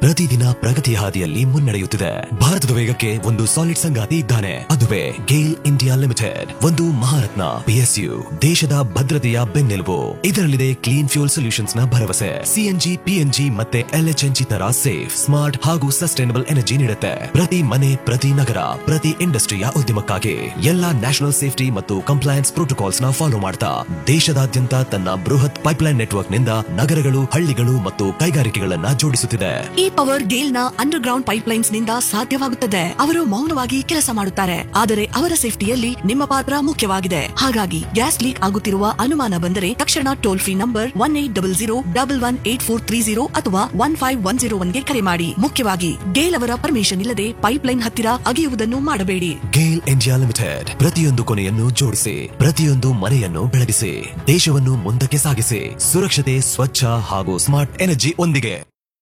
ಪ್ರತಿದಿನ ಪ್ರಗತಿಯ ಹಾದಿಯಲ್ಲಿ ಮುನ್ನಡೆಯುತ್ತಿದೆ ಭಾರತದ ವೇಗಕ್ಕೆ ಒಂದು ಸಾಲಿಡ್ ಸಂಗಾತಿ ಇದ್ದಾನೆ ಅದುವೇ ಗೇಲ್ ಇಂಡಿಯಾ ಲಿಮಿಟೆಡ್ ಒಂದು ಮಹಾರತ್ನ ಪಿಎಸ್ಯು ದೇಶದ ಭದ್ರತೆಯ ಬೆನ್ನೆಲುಬು ಇದರಲ್ಲಿದೆ ಕ್ಲೀನ್ ಫ್ಯೂಲ್ ಸೊಲ್ಯೂಷನ್ಸ್ ನ ಭರವಸೆ ಸಿಎನ್ಜಿ ಪಿಎನ್ಜಿ ಮತ್ತೆ ಎಲ್ಎಚ್ಎನ್ಜಿ ತರ ಸೇಫ್ ಸ್ಮಾರ್ಟ್ ಹಾಗೂ ಸಸ್ಟೈನಬಲ್ ಎನರ್ಜಿ ನೀಡುತ್ತೆ ಪ್ರತಿ ಮನೆ ಪ್ರತಿ ನಗರ ಪ್ರತಿ ಇಂಡಸ್ಟ್ರಿಯ ಉದ್ಯಮಕ್ಕಾಗಿ ಎಲ್ಲಾ ನ್ಯಾಷನಲ್ ಸೇಫ್ಟಿ ಮತ್ತು ಕಂಪ್ಲೈನ್ಸ್ ಪ್ರೋಟೋಕಾಲ್ಸ್ ನ ಫಾಲೋ ಮಾಡ್ತಾ ದೇಶದಾದ್ಯಂತ ತನ್ನ ಬೃಹತ್ ಪೈಪ್ಲೈನ್ ನೆಟ್ವರ್ಕ್ ನಿಂದ ನಗರಗಳು ಹಳ್ಳಿಗಳು ಮತ್ತು ಕೈಗಾರಿಕೆಗಳನ್ನ ಜೋಡಿಸುತ್ತಿದೆ ಈ ಪವರ್ ಗೇಲ್ ನ ಅಂಡರ್ ಗ್ರೌಂಡ್ ಪೈಪ್ಲೈನ್ಸ್ ನಿಂದ ಸಾಧ್ಯವಾಗುತ್ತದೆ ಅವರು ಮೌನವಾಗಿ ಕೆಲಸ ಮಾಡುತ್ತಾರೆ ಆದರೆ ಅವರ ಸೇಫ್ಟಿಯಲ್ಲಿ ನಿಮ್ಮ ಪಾತ್ರ ಮುಖ್ಯವಾಗಿದೆ ಹಾಗಾಗಿ ಗ್ಯಾಸ್ ಲೀಕ್ ಆಗುತ್ತಿರುವ ಅನುಮಾನ ಬಂದರೆ ತಕ್ಷಣ toll free number one eight double zero double one eight four three zero ಅಥವಾ ಒನ್ ಫೈವ್ ಒನ್ ಜೀರೋ ಒನ್ಗೆ ಕರೆ ಮಾಡಿ ಮುಖ್ಯವಾಗಿ ಗೇಲ್ ಅವರ ಪರ್ಮಿಷನ್ ಇಲ್ಲದೆ ಪೈಪ್ಲೈನ್ ಹತ್ತಿರ ಅಗೆಯುವುದನ್ನು ಮಾಡಬೇಡಿ ಗೇಲ್ ಇಂಡಿಯಾ ಲಿಮಿಟೆಡ್ ಪ್ರತಿಯೊಂದು ಕೊನೆಯನ್ನು ಜೋಡಿಸಿ ಪ್ರತಿಯೊಂದು ಮನೆಯನ್ನು ಬೆಳಗಿಸಿ ದೇಶವನ್ನು ಮುಂದಕ್ಕೆ ಸಾಗಿಸಿ ಸುರಕ್ಷತೆ ಸ್ವಚ್ಛ ಹಾಗೂ ಸ್ಮಾರ್ಟ್ ಎನರ್ಜಿ ಒಂದಿಗೆ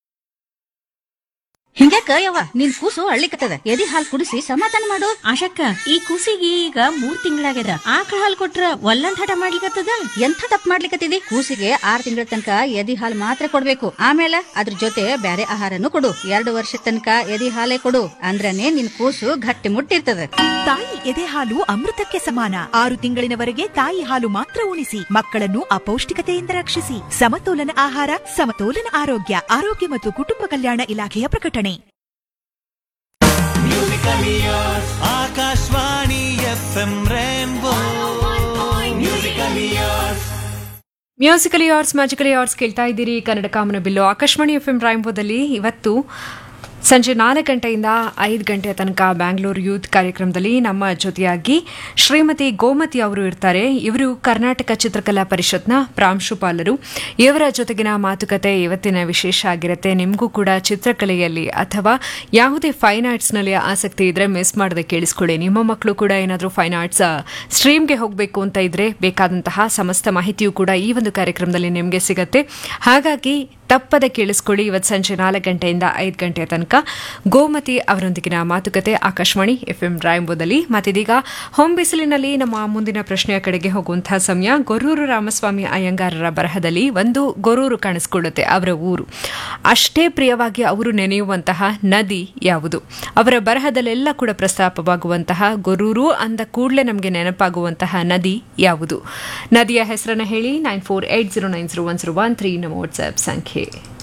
ಹಿಂಗ್ಯಾಕ ಯವ್ವ ನಿನ್ ಕೂಸು ಅಳ್ಳಿಕತ್ತದ ಎದಿ ಹಾಲ್ ಕುಡಿಸಿ ಸಮಾಧಾನ ಮಾಡು ಆಶಕ್ಕ ಈ ಕೂಸಿಗೆ ಈಗ ಮೂರ್ ತಿಂಗಳಾಗ್ಯದ ಆಕಳ ಹಾಲ್ ಕೊಟ್ರ ಒಲ್ಲಂದ್ ಹಠ ಮಾಡ್ಲಿಕತ್ತದ ಎಂಥ ತಪ್ಪು ಮಾಡ್ಲಿಕತ್ತಿದಿ ಕೂಸಿಗೆ ಆರ್ ತಿಂಗಳ ತನಕ ಎದಿ ಹಾಲ್ ಮಾತ್ರ ಕೊಡ್ಬೇಕು ಆಮೇಲೆ ಅದ್ರ ಜೊತೆ ಬ್ಯಾರೆ ಆಹಾರನು ಕೊಡು ಎರಡು ವರ್ಷ ತನಕ ಎದಿ ಹಾಲೇ ಕೊಡು ಅಂದ್ರನೇ ನಿನ್ ಕೂಸು ಗಟ್ಟಿ ಮುಟ್ಟಿರ್ತದ ತಾಯಿ ಎದೆ ಹಾಲು ಅಮೃತಕ್ಕೆ ಸಮಾನ ಆರು ತಿಂಗಳಿನವರೆಗೆ ತಾಯಿ ಹಾಲು ಮಾತ್ರ ಉಣಿಸಿ ಮಕ್ಕಳನ್ನು ಅಪೌಷ್ಟಿಕತೆಯಿಂದ ರಕ್ಷಿಸಿ ಸಮತೋಲನ ಆಹಾರ ಸಮತೋಲನ ಆರೋಗ್ಯ ಆರೋಗ್ಯ ಮತ್ತು ಕುಟುಂಬ ಕಲ್ಯಾಣ ಇಲಾಖೆಯ ಪ್ರಕಟಣೆ Akashvani F M rainbow musical years musically arts magically arts ಕೇಳ್ತಾ ಇದ್ದೀರಿ ಕನ್ನಡ ಕಾಮನ ಬಿಲ್ಲು ಆಕಾಶವಾಣಿ ಎಫ್ ಎಂ ರಾಯಂಬೋದಲ್ಲಿ ಇವತ್ತು ಸಂಜೆ ನಾಲ್ಕು ಗಂಟೆಯಿಂದ ಐದು ಗಂಟೆ ತನಕ ಬ್ಯಾಂಗ್ಳೂರು ಯೂತ್ ಕಾರ್ಯಕ್ರಮದಲ್ಲಿ ನಮ್ಮ ಜೊತೆಯಾಗಿ ಶ್ರೀಮತಿ ಗೋಮತಿ ಅವರು ಇರ್ತಾರೆ ಇವರು ಕರ್ನಾಟಕ ಚಿತ್ರಕಲಾ ಪರಿಷತ್ನ ಪ್ರಾಂಶುಪಾಲರು ಇವರ ಜೊತೆಗಿನ ಮಾತುಕತೆ ಇವತ್ತಿನ ವಿಶೇಷ ಆಗಿರುತ್ತೆ ನಿಮಗೂ ಕೂಡ ಚಿತ್ರಕಲೆಯಲ್ಲಿ ಅಥವಾ ಯಾವುದೇ ಫೈನ್ ಆರ್ಟ್ಸ್ನಲ್ಲಿ ಆಸಕ್ತಿ ಇದ್ರೆ ಮಿಸ್ ಮಾಡದೆ ಕೇಳಿಸ್ಕೊಳ್ಳಿ ನಿಮ್ಮ ಮಕ್ಕಳು ಕೂಡ ಏನಾದರೂ ಫೈನ್ ಆರ್ಟ್ಸ್ ಸ್ಟ್ರೀಮ್ಗೆ ಹೋಗಬೇಕು ಅಂತ ಇದ್ರೆ ಬೇಕಾದಂತಹ ಸಮಸ್ತ ಮಾಹಿತಿಯೂ ಕೂಡ ಈ ಒಂದು ಕಾರ್ಯಕ್ರಮದಲ್ಲಿ ನಿಮಗೆ ಸಿಗತ್ತೆ ಹಾಗಾಗಿ ತಪ್ಪದೆ ಕೇಳಿಸ್ಕೊಳ್ಳಿ ಇವತ್ತು ಸಂಜೆ ನಾಲ್ಕು ಗಂಟೆಯಿಂದ ಐದು ಗಂಟೆ ತನಕ ಗೋಮತಿ ಅವರೊಂದಿಗಿನ ಮಾತುಕತೆ ಆಕಾಶವಾಣಿ ಎಫ್ ಎಂ ರಾಯಂಬೋದಲ್ಲಿ ಮತ್ತಿದೀಗ ಹೋಮ್ ಬಿಸಿಲಿನಲ್ಲಿ ನಮ್ಮ ಮುಂದಿನ ಪ್ರಶ್ನೆಯ ಕಡೆಗೆ ಹೋಗುವಂತಹ ಸಮಯ ಗೊರೂರು ರಾಮಸ್ವಾಮಿ ಅಯ್ಯಂಗಾರರ ಬರಹದಲ್ಲಿ ಒಂದು ಗೊರೂರು ಕಾಣಿಸ್ಕೊಳ್ಳುತ್ತೆ ಅವರ ಊರು ಅಷ್ಟೇ ಪ್ರಿಯವಾಗಿ ಅವರು ನೆನೆಯುವಂತಹ ನದಿ ಯಾವುದು ಅವರ ಬರಹದಲ್ಲೆಲ್ಲ ಕೂಡ ಪ್ರಸ್ತಾಪವಾಗುವಂತಹ ಗೊರೂರು ಅಂದ ಕೂಡಲೇ ನಮಗೆ ನೆನಪಾಗುವಂತಹ ನದಿ ಯಾವುದು ನದಿಯ ಹೆಸರನ್ನು ಹೇಳಿ nine four eight zero nine zero one zero one three ನಮ್ಮ ವಾಟ್ಸ್ಆಪ್ ಸಂಖ್ಯೆ